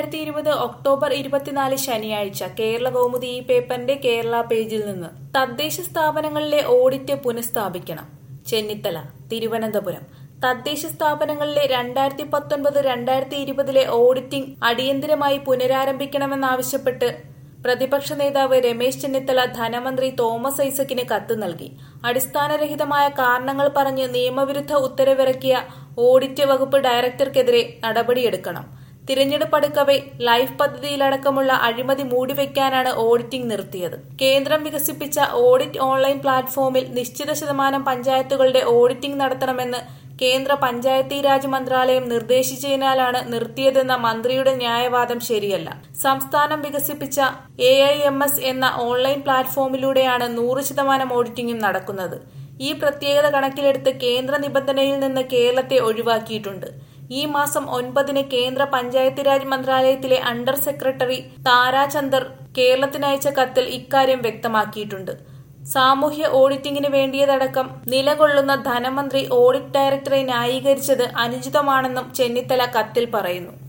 രണ്ടായിരത്തി ഇരുപത് ഒക്ടോബർ ഇരുപത്തിനാല് ശനിയാഴ്ച കേരള കൗമുദി ഈ പേപ്പറിന്റെ കേരള പേജിൽ നിന്ന് തദ്ദേശ സ്ഥാപനങ്ങളിലെ ഓഡിറ്റ് പുനഃസ്ഥാപിക്കണം ചെന്നിത്തല തിരുവനന്തപുരം തദ്ദേശ സ്ഥാപനങ്ങളിലെ രണ്ടായിരത്തി പത്തൊൻപത് രണ്ടായിരത്തി ഇരുപതിലെ ഓഡിറ്റിംഗ് അടിയന്തരമായി പുനരാരംഭിക്കണമെന്നാവശ്യപ്പെട്ട് പ്രതിപക്ഷ നേതാവ് രമേശ് ചെന്നിത്തല ധനമന്ത്രി തോമസ് ഐസക്കിന് കത്ത് നൽകി അടിസ്ഥാനരഹിതമായ കാരണങ്ങൾ പറഞ്ഞ് നിയമവിരുദ്ധ ഉത്തരവിറക്കിയ ഓഡിറ്റ് വകുപ്പ് ഡയറക്ടർക്കെതിരെ നടപടിയെടുക്കണം തിരഞ്ഞെടുപ്പ് അടുക്കവെ ലൈഫ് പദ്ധതിയിലടക്കമുള്ള അഴിമതി മൂടിവെക്കാനാണ് ഓഡിറ്റിംഗ് നിർത്തിയത് കേന്ദ്രം വികസിപ്പിച്ച ഓഡിറ്റ് ഓൺലൈൻ പ്ലാറ്റ്ഫോമിൽ നിശ്ചിത ശതമാനം പഞ്ചായത്തുകളുടെ ഓഡിറ്റിംഗ് നടത്തണമെന്ന് കേന്ദ്ര പഞ്ചായത്തി രാജ് മന്ത്രാലയം നിർദ്ദേശിച്ചതിനാലാണ് നിർത്തിയതെന്ന മന്ത്രിയുടെ ന്യായവാദം ശരിയല്ല സംസ്ഥാനം വികസിപ്പിച്ച എ എന്ന ഓൺലൈൻ പ്ലാറ്റ്ഫോമിലൂടെയാണ് നൂറ് ശതമാനം ഓഡിറ്റിംഗും നടക്കുന്നത് ഈ പ്രത്യേകത കണക്കിലെടുത്ത് കേന്ദ്ര നിബന്ധനയിൽ നിന്ന് കേരളത്തെ ഒഴിവാക്കിയിട്ടുണ്ട് ഈ മാസം ഒൻപതിന് കേന്ദ്ര പഞ്ചായത്ത് രാജ് മന്ത്രാലയത്തിലെ അണ്ടർ സെക്രട്ടറി താരാചന്ദർ കേരളത്തിനയച്ച കത്തിൽ ഇക്കാര്യം വ്യക്തമാക്കിയിട്ടുണ്ട് സാമൂഹ്യ ഓഡിറ്റിംഗിന് വേണ്ടിയതടക്കം നിലകൊള്ളുന്ന ധനമന്ത്രി ഓഡിറ്റ് ഡയറക്ടറെ ന്യായീകരിച്ചത് അനുചിതമാണെന്നും ചെന്നിത്തല കത്തിൽ പറയുന്നു